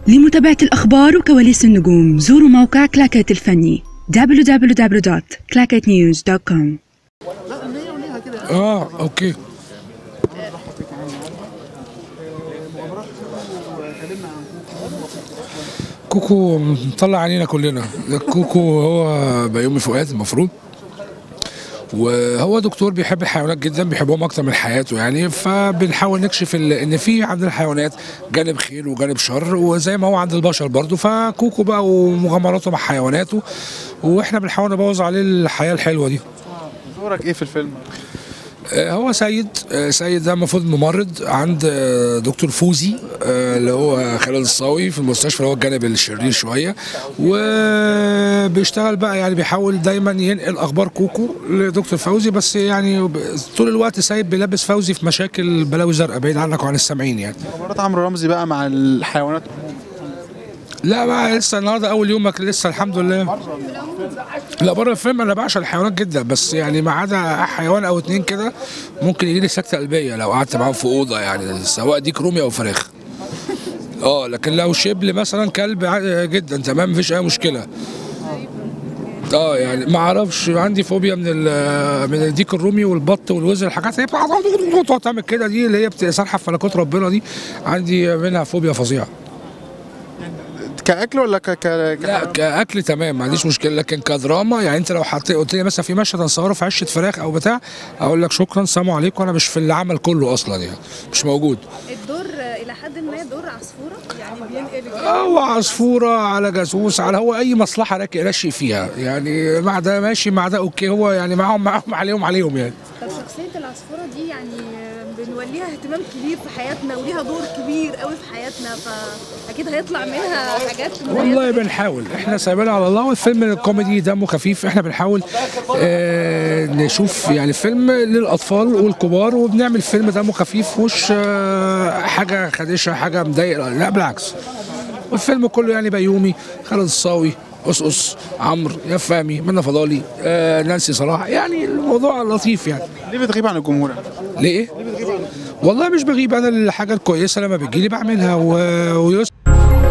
لمتابعة الأخبار وكواليس النجوم زوروا موقع كلاكيت الفني www.clacketnews.com اه اوكي كوكو مطلع علينا كلنا كوكو هو بيومي فؤاد المفروض وهو دكتور بيحب الحيوانات جدا بيحبهم اكتر من حياته يعني فبنحاول نكشف ال- ان في عند الحيوانات جانب خير وجانب شر وزي ما هو عند البشر برضه فكوكو بقى ومغامراته مع حيواناته واحنا بنحاول نبوظ عليه الحياه الحلوه دي دورك ايه في الفيلم؟ آه، هو سيد آه، سيد ده المفروض ممرض عند آه، دكتور فوزي آه، اللي هو خالد الصاوي في المستشفى اللي هو الجانب الشرير شويه وبيشتغل بقى يعني بيحاول دايما ينقل اخبار كوكو لدكتور فوزي بس يعني ب- طول الوقت سيد بيلبس فوزي في مشاكل بلاوي زرقاء بعيد عنك وعن السامعين يعني مباراة عمرو رمزي بقى مع الحيوانات لا بقى لسه النهارده اول يومك لسه الحمد لله لا بره الفيلم انا بعشق الحيوانات جدا بس يعني ما عدا حيوان او اتنين كده ممكن يجي لي سكته قلبيه لو قعدت معاهم في اوضه يعني سواء ديك رومي او فراخ اه لكن لو شبل مثلا كلب عادي جدا تمام مفيش اي مشكله اه يعني ما اعرفش عندي فوبيا من ال- من الديك الرومي والبط والوزر الحاجات اللي هي بتقعد تعمل كده دي اللي هي بتسرحب في ملكوت ربنا دي عندي منها فوبيا فظيعه كاكل ولا ك ك ك- لا كاكل تمام ما عنديش مشكله لكن كدراما يعني انت لو حطيت قلت لي مثلا في مشهد هنصوره في عشه فراخ او بتاع اقول لك شكرا سلام عليكم انا مش في العمل كله اصلا يعني مش موجود الدور الى حد ما دور عصفوره يعني بينقل هو عصفوره على جاسوس على هو اي مصلحه راك- راشي فيها يعني مع ده ماشي مع ده اوكي هو يعني معاهم معاهم عليهم عليهم يعني طب شخصيه العصفوره دي يعني بنوليها اهتمام كبير في حياتنا وليها دور كبير قوي في حياتنا فاكيد هيطلع منها حاجات مميزة والله بنحاول احنا سايبينها على الله والفيلم الكوميدي دمه خفيف احنا بنحاول اه نشوف يعني فيلم للاطفال والكبار وبنعمل فيلم دمه خفيف مش اه حاجه خدشه حاجه مضايقه لا بالعكس والفيلم كله يعني بيومي خالد الصاوي قصقص عمرو يا فهمي منى فضالي آه نانسي صلاح يعني الموضوع لطيف يعني ليه بتغيب عن الجمهور؟ ليه؟ والله مش بغيب انا الحاجه الكويسه لما بتجيلي بعملها و... ويس